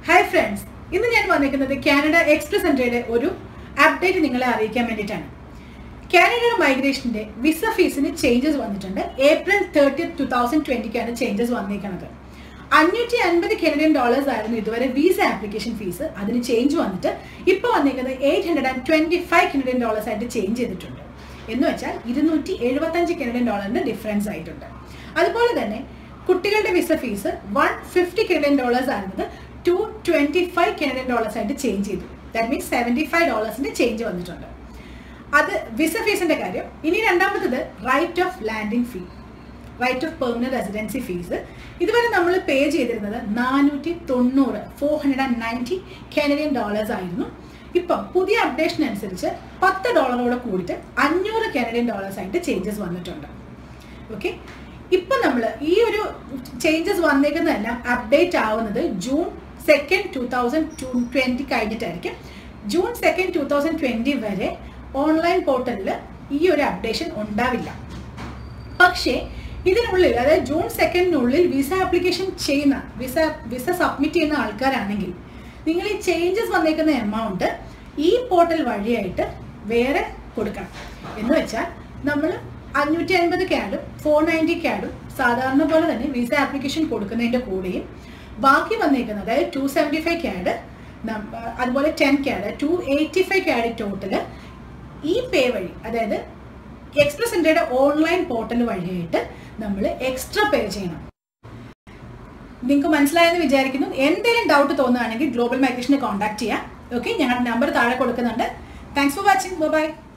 hi friends ഇന്ന് ഞാൻ വന്നിരിക്കുന്നത് കാനഡ എക്സ്പ്രസ് എൻട്രിയുടെ ഒരു അപ്ഡേറ്റ് നിങ്ങളെ അറിയിക്കാൻ വേണ്ടിയിട്ടാണ് കാനഡയുടെ മൈഗ്രേഷന്റെ വിസ ഫീസിന് ചേഞ്ചസ് വന്നിട്ടുണ്ട് ഏപ്രിൽ തേർട്ടി ടു തൗസൻഡ് ട്വന്റിക്കാണ് ചേഞ്ചസ് വന്നിരിക്കുന്നത് അഞ്ഞൂറ്റി അൻപത് കനഡിയൻ ഡോളേഴ്സ് ആയിരുന്നു ഇതുവരെ വിസ ആപ്ലിക്കേഷൻ ഫീസ് അതിന് ചേഞ്ച് വന്നിട്ട് ഇപ്പോൾ വന്നിരിക്കുന്നത് eight hundred and twenty five Canadian dollars ആയിട്ട് ചേഞ്ച് ചെയ്തിട്ടുണ്ട് എന്ന് വെച്ചാൽ ഇരുന്നൂറ്റി എഴുപത്തഞ്ച് കനഡിയൻ ഡോളറിന്റെ ഡിഫറൻസ് ആയിട്ടുണ്ട് അതുപോലെ തന്നെ കുട്ടികളുടെ visa fees one fifty Canadian dollars ആയിരുന്നത് two twenty five Canadian dollars ആയിട്ട് ചേഞ്ച് ചെയ്തു ദാറ്റ് മീൻസ് സെവൻറ്റി ഫൈവ് ഡോളേഴ്സിന്റെ ചേഞ്ച് വന്നിട്ടുണ്ട് അത് വിസ ഫീസിന്റെ കാര്യം ഇനി രണ്ടാമത്തത് right of landing fee right of permanent residency fees ഇതുവരെ നമ്മൾ പേ ചെയ്തിരുന്നത് നാനൂറ്റി തൊണ്ണൂറ് four hundred and ninety Canadian dollars ആയിരുന്നു ഇപ്പം പുതിയ അപ്ഡേഷൻ അനുസരിച്ച് പത്ത് ഡോളറോടെ കൂടിയിട്ട് അഞ്ഞൂറ് കാനഡിയൻ ഡോളേഴ്സ് ആയിട്ട് ചേഞ്ചസ് വന്നിട്ടുണ്ട് ഓക്കെ ഇപ്പം നമ്മൾ ഈ ഒരു ചേഞ്ചസ് വന്നേക്കുന്നതെല്ലാം അപ്ഡേറ്റ് ആവുന്നത് ജൂൺ സെക്കൻഡ് ടൂ തൗസൻഡ് ടു ട്വൻറ്റി കഴിഞ്ഞിട്ടായിരിക്കും June second two thousand twenty വരെ ഓൺലൈൻ പോർട്ടലിൽ ഈ ഒരു അപ്ഡേഷൻ ഉണ്ടാവില്ല പക്ഷേ ഇതിനുള്ളിൽ അതായത് ജൂൺ സെക്കൻഡിനുള്ളിൽ വിസ ആപ്ലിക്കേഷൻ ചെയ്യുന്ന വിസ വിസ സബ്മിറ്റ് ചെയ്യുന്ന ആൾക്കാരാണെങ്കിൽ നിങ്ങൾ ഈ ചേഞ്ചസ് വന്നേക്കുന്ന എമൗണ്ട് ഈ പോർട്ടൽ വഴിയായിട്ട് വേറെ കൊടുക്കണം എന്ന് വെച്ചാൽ നമ്മൾ അഞ്ഞൂറ്റി അൻപത് ക്യാഡും ഫോർ നയൻറ്റി ക്യാഡും സാധാരണ പോലെ തന്നെ വിസ ആപ്ലിക്കേഷൻ കൊടുക്കുന്നതിൻ്റെ കൂടെയും ബാക്കി വന്നേക്കുന്നത് അതായത് ടു സെവൻറ്റി ഫൈവ് ക്യാഡ് അതുപോലെ ten CAD two eighty five CAD total ഈ പേ വഴി അതായത് എക്സ്പ്രസ് ഇന്ത്യയുടെ ഓൺലൈൻ പോർട്ടൽ വഴിയായിട്ട് നമ്മൾ എക്സ്ട്രാ പേ ചെയ്യണം നിങ്ങൾക്ക് മനസ്സിലായെന്ന് വിചാരിക്കുന്നു എന്തെങ്കിലും ഡൗട്ട് തോന്നുകയാണെങ്കിൽ ഗ്ലോബൽ മൈഗ്രേഷനെ കോൺടാക്ട് ചെയ്യാം ഓക്കെ ഞങ്ങളുടെ നമ്പർ താഴെ കൊടുക്കുന്നുണ്ട് താങ്ക്സ് ഫോർ വാച്ചിങ് ബൈ